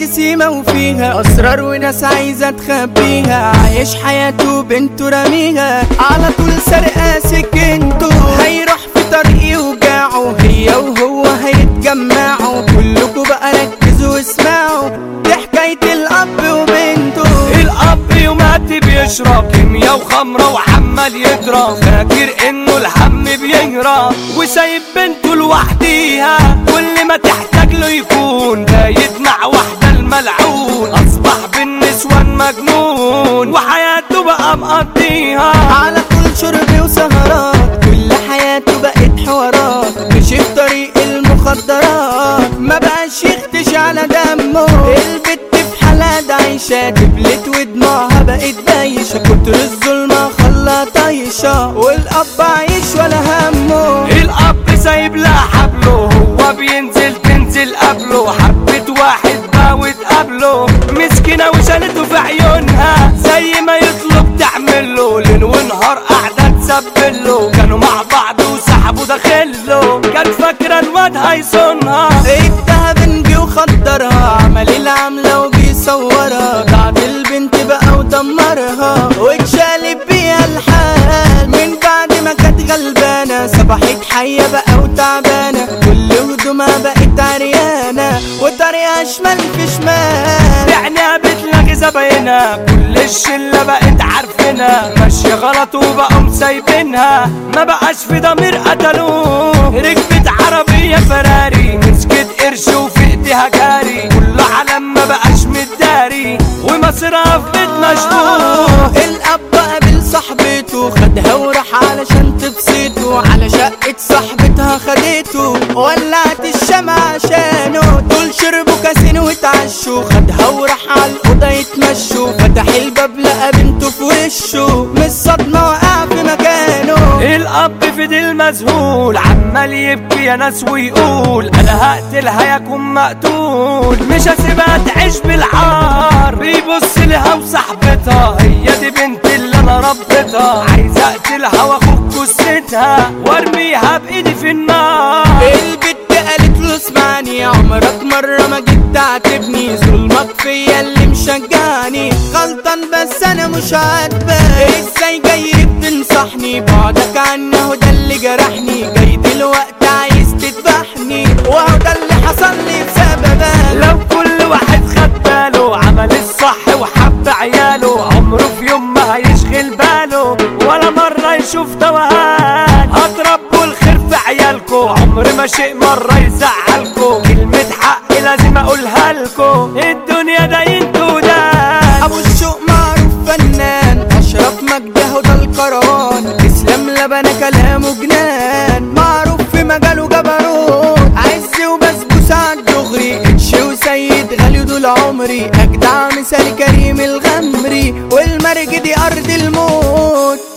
سيما وفيها اسرار وناس عايزه تخبيها عايش حياته بنته راميها على طول سرقه سكنته هيروح في طريق يوجعه هي وهو هيتجمعوا كلكوا بقى ركزوا واسمعوا دي حكايه الاب وبنته الاب يوماتي بيشرب كيميا وخمرة وعمال يضرب فاكر انه الهم بيهرب وسايب بنته لوحديها كل ما تحتاج له يكون بايت مع واحدة الملعون اصبح بالنسوان مجنون وحياته بقى مقضيها على طول شرب وسهرات كل حياته بقت حوارات مشي في طريق المخدرات ما بقاش يختش على دمه البت في حالات عايشة دبلت ودموعها بقت بايشة كتر الظلمة خلا طايشة والأب عايش ولا همه الاب سايب لها حبله هو بينزل تنزل قبله حبت واحد بقى وتقابله مسكينة وشالته في عيونها زي ما يطلب تعمله ليل ونهار قاعدة تسبله كانوا مع بعض وسحبوا داخله كانت فاكرة الواد هيصونها ادها بنجي وخدرها عمل العملة وبيصورها بعد البنت بقى ودمرها واتشالب بيها الحال من بعد ما كانت غلبانة صبحت حية بقى وتعبانة كل هدومها بقت عريانة وطريقها شمال في شمال بعناها بتلاقي زباينها كل الشلة بقت عارفينها ماشية غلط وبقوا مسايبينها ما بقاش في ضمير قتلوه ركبت عربية فراري مسكت قرش وفي ايديها جاري كل علم ما بقاش متداري ومصرها في بيت مشبوه الاب قابل صاحبته خدها وراح علشان تبسطه على شقة صاحبتها خدته ولعت الشمع عشانه دول شربوا كاسين واتعشوا خدها وراح على الأوضة يتمشوا فتح الباب لقى بنته في وشه من الصدمة وقع في مكانه الاب فضل مذهول عمال يبكي يا ناس ويقول انا هقتلها يكون مقتول مش هسيبها تعيش بالعار بيبص لها وصاحبتها هي دي بنت اللي انا ربيتها عايز اقتلها واخد جثتها وارميها بايدي في النار البت قالت له اسمعني عمرك مرة ما جيت تعاتبني ظلمك فيا اللي مشجعني غلطان بس انا مش عاتبك ازاي جاي بتنصحني بعدك عني هو ده اللي جرحني جاي دلوقتي عايز تذبحني وهو ده اللي حصل لي بسببك لو كل واحد خد باله عمل الصح وحب عياله عمره في يوم ما هيشغل باله ولا مرة يشوف توهان هتربوا الخير في عيالكو عمر ما شيء مرة يزعلكو كلمة حق لازم اقولها لكو الدنيا ده انتو ده ابو الشوق معروف فنان اشرف مجده ده الكروان اسلام لبنى كلامه جنان معروف في مجاله جبروت عز وبسبوس عالدغري اتش وسيد غالي دول عمري اجدع مثال كريم الغمري والمرج دي ارض الموت